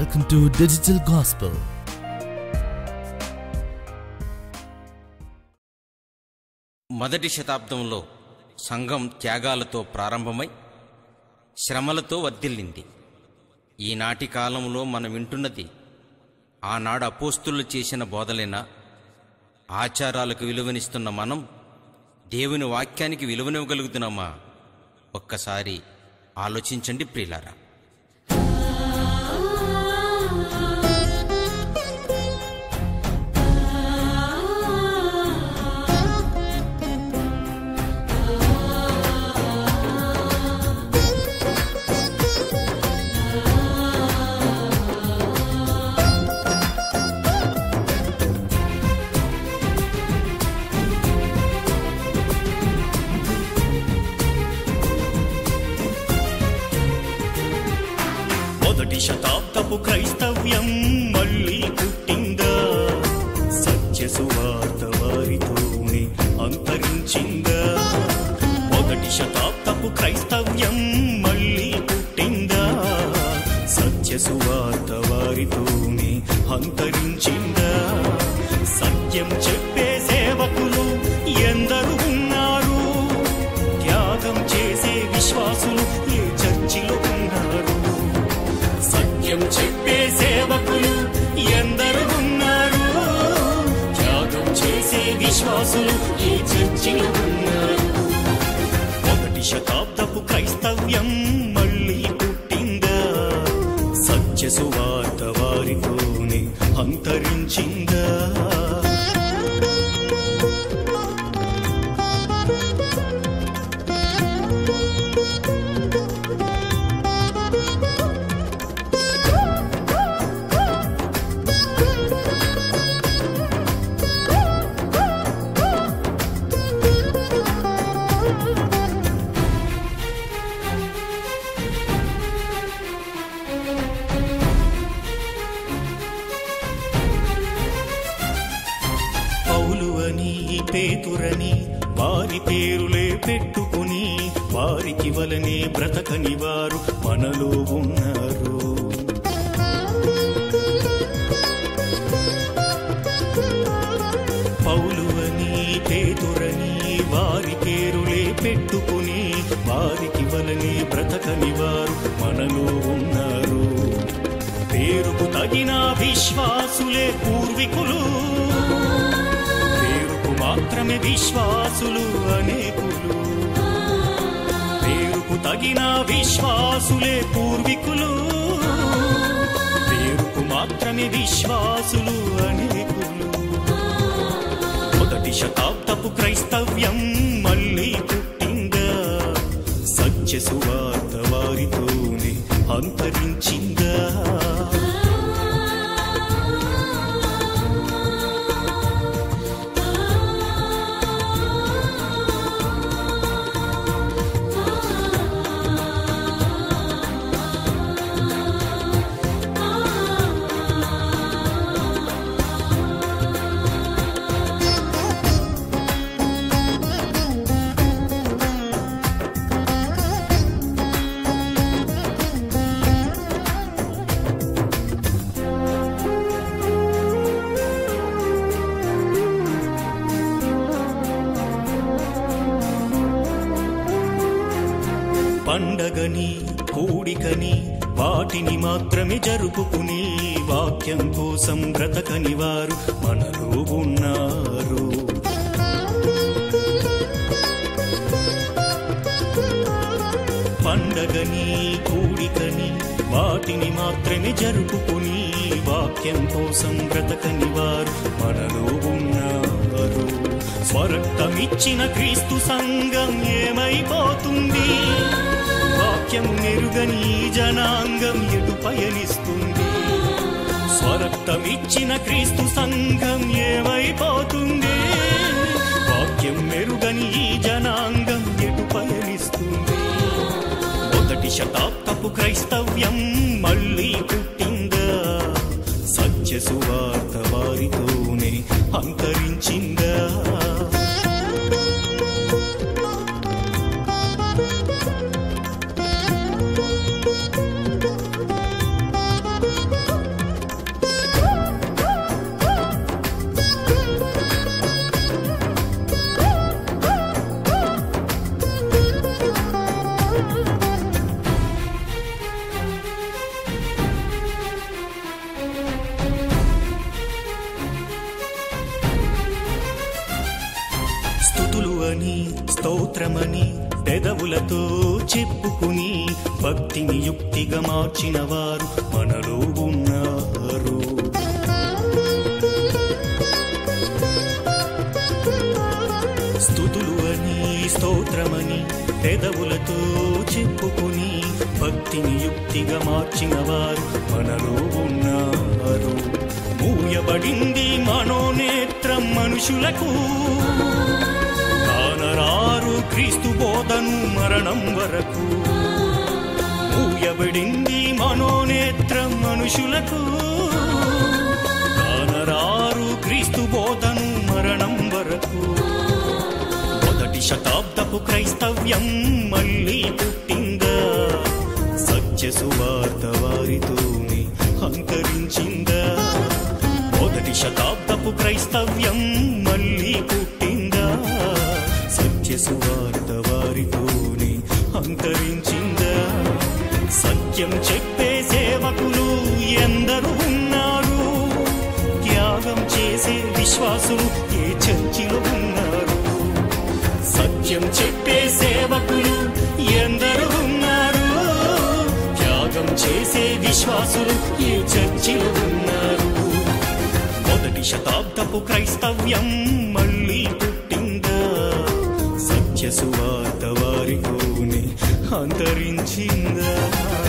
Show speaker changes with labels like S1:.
S1: Welcome to Digital Gospel.
S2: మొదటి శతాబ్దంలో సంఘం త్యాగాలతో ప్రారంభమై శ్రమలతో వర్ధిల్లింది ఈనాటి కాలంలో మనం వింటున్నది ఆనాడు అపోస్తులు చేసిన బోధలేనా ఆచారాలకు విలువనిస్తున్న మనం దేవుని వాక్యానికి విలువనివ్వగలుగుతున్నామా ఒక్కసారి ఆలోచించండి ప్రియులారా
S3: మొదటి శతాబ్దపు క్రైస్తవ్యం మళ్ళీ పుట్టిందా సత్య సువార్త వారితోనే అంతరించిందా మొదటి శతాబ్దపు క్రైస్తవ్యం మళ్ళీ పుట్టిందా సత్య సువార్త వారితోనే అంతరించిందా సత్యం చెప్పే సేవకులు ఎందరు ఉన్నారు త్యాగం చేసే విశ్వాసులు ఏ చర్చిలో ఉన్నారు సత్యం చెప్పే సేవకులు ఎందరు ఉన్నారు త్యాగం చేసే విశ్వాసులు ఏ చర్చిలో ఉన్నారు మొదటి శతాబ్దపు క్రైస్తవ్యం మళ్ళీ పుట్టిందా సత్య సువార్త వారితోనే అంతరించిందా పౌలు అని పేతురని వారి పేరులే పెట్టుకుని వారికి వలనే బ్రతకని వారు మనలో ఉన్నారు పౌలు అని పేతురని వారి పేరులే పెట్టుకుని వారికి వలనే బ్రతకని వారు మనలో ఉన్నారు పేరుకు తగిన విశ్వాసులే పూర్వీకులు పేరుకు మాత్రమే విశ్వాసులు అనేకులు పేరుకు తగిన విశ్వాసులే పూర్వీకులు పేరుకు మాత్రమే విశ్వాసులు అనేకులు మొదటి శతాబ్దపు క్రైస్తవ్యం మళ్ళీ పుట్టిందా సత్య సువార్త వారితోనే అంతరించిందా పండగని కూడికని వాటిని మాత్రమే జరుపుకుని వాక్యం కోసం బ్రతకని వారు మనలో ఉన్నారు పండగని కూడికని వాటిని మాత్రమే జరుపుకుని వాక్యం కోసం బ్రతకని వారు మనలో ఉన్నారు స్వరక్తమిచ్చిన క్రీస్తు సంఘం ఏమైపోతుంది వాక్యం నెరుగని ఈ జనాంగం ఎటు పయనిస్తుంది స్వరక్తమిచ్చిన క్రీస్తు సంఘం ఏమైపోతుంది వాక్యం మెరుగని ఈ జనాంగం ఎటు పయనిస్తుంది మొదటి శతాబ్దపు క్రైస్తవ్యం మళ్ళీ పుట్టిందా సత్య సువార్త వారితోనే అంతరించిందా అని స్తోత్రమని పెదవులతో చెప్పుకుని భక్తిని యుక్తిగా మార్చిన వారు మనలో ఉన్నారు స్థుతులు అని స్తోత్రమని పెదవులతో చెప్పుకుని భక్తిని యుక్తిగా మార్చిన వారు మనలో ఉన్నారు మూయబడింది మనోనేత్రం మనుషులకు కానరారు క్రీస్తు బోధను మరణం వరకు మూయబడింది మనోనేత్రం మనుషులకు కానరారు క్రీస్తు బోధను మరణం వరకు మొదటి శతాబ్దపు క్రైస్తవ్యం మళ్ళీ పుట్టిందా సత్య సువార్త వారితోనే అంతరించిందా మొదటి శతాబ్దపు క్రైస్తవ్యం మళ్ళీ పుట్టిందా సత్య సువార్త వారితోనే అంతరించిందా సత్యం చెప్పే సేవకులు ఎందరు ఉన్నారు త్యాగం చేసే విశ్వాసులు ఏ చర్చిలో ఉన్నారు సత్యం చెప్పే సేవకులు ఎందరు ఉన్నారు త్యాగం చేసే విశ్వాసులు ఏ చర్చిలో ఉన్నారు మొదటి శతాబ్దపు క్రైస్తవ్యం మళ్ళీ పుట్టిందా సత్య సువార్త వారితోనే అంతరించిందా